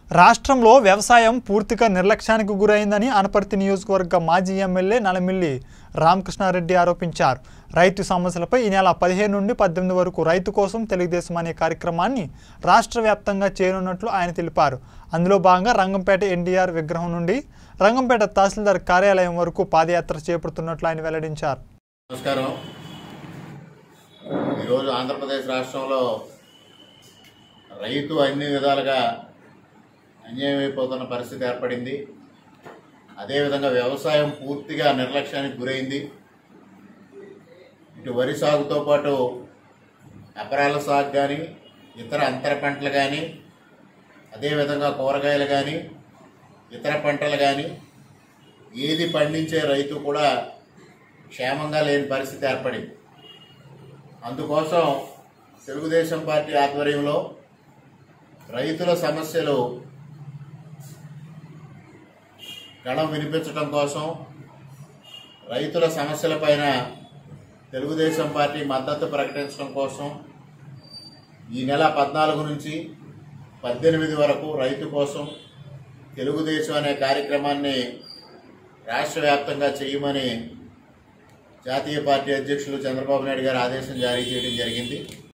రాష్ట్రంలో వ్యవసాయం పూర్తిగా నిర్లక్ష్యానికి గురైందని అనపర్తి నియోజకవర్గ మాజీ ఎమ్మెల్యే నలమిల్లి రామకృష్ణారెడ్డి ఆరోపించారు రైతు సమస్యలపై ఈ నెల పదిహేను నుండి పద్దెనిమిది వరకు రైతు కోసం తెలుగుదేశం అనే కార్యక్రమాన్ని రాష్ట్ర వ్యాప్తంగా చేయనున్నట్లు ఆయన తెలిపారు అందులో భాగంగా రంగంపేట ఎన్టీఆర్ విగ్రహం నుండి రంగంపేట తహసీల్దార్ కార్యాలయం వరకు పాదయాత్ర చేపడుతున్నట్లు ఆయన వెల్లడించారు నమస్కారం ఈరోజు ఆంధ్రప్రదేశ్ రాష్ట్రంలో రైతు అన్ని విధాలుగా అన్యాయమైపోతున్న పరిస్థితి ఏర్పడింది అదేవిధంగా వ్యవసాయం పూర్తిగా నిర్లక్ష్యానికి గురైంది ఇటు వరి సాగుతో పాటు అపరాల సాగు కానీ ఇతర అంతర పంటలు కానీ అదేవిధంగా కూరగాయలు కానీ ఇతర పంటలు కానీ ఏది పండించే రైతు కూడా క్షేమంగా లేని పరిస్థితి ఏర్పడింది అందుకోసం తెలుగుదేశం పార్టీ ఆధ్వర్యంలో రైతుల సమస్యలు గళం వినిపించడం కోసం రైతుల సమస్యలపైన తెలుగుదేశం పార్టీ మద్దతు ప్రకటించడం కోసం ఈ నెల పద్నాలుగు నుంచి పద్దెనిమిది వరకు రైతు కోసం తెలుగుదేశం అనే కార్యక్రమాన్ని రాష్ట్ర వ్యాప్తంగా చేయమని జాతీయ పార్టీ అధ్యక్షులు చంద్రబాబు నాయుడు గారు ఆదేశం జారీ చేయడం జరిగింది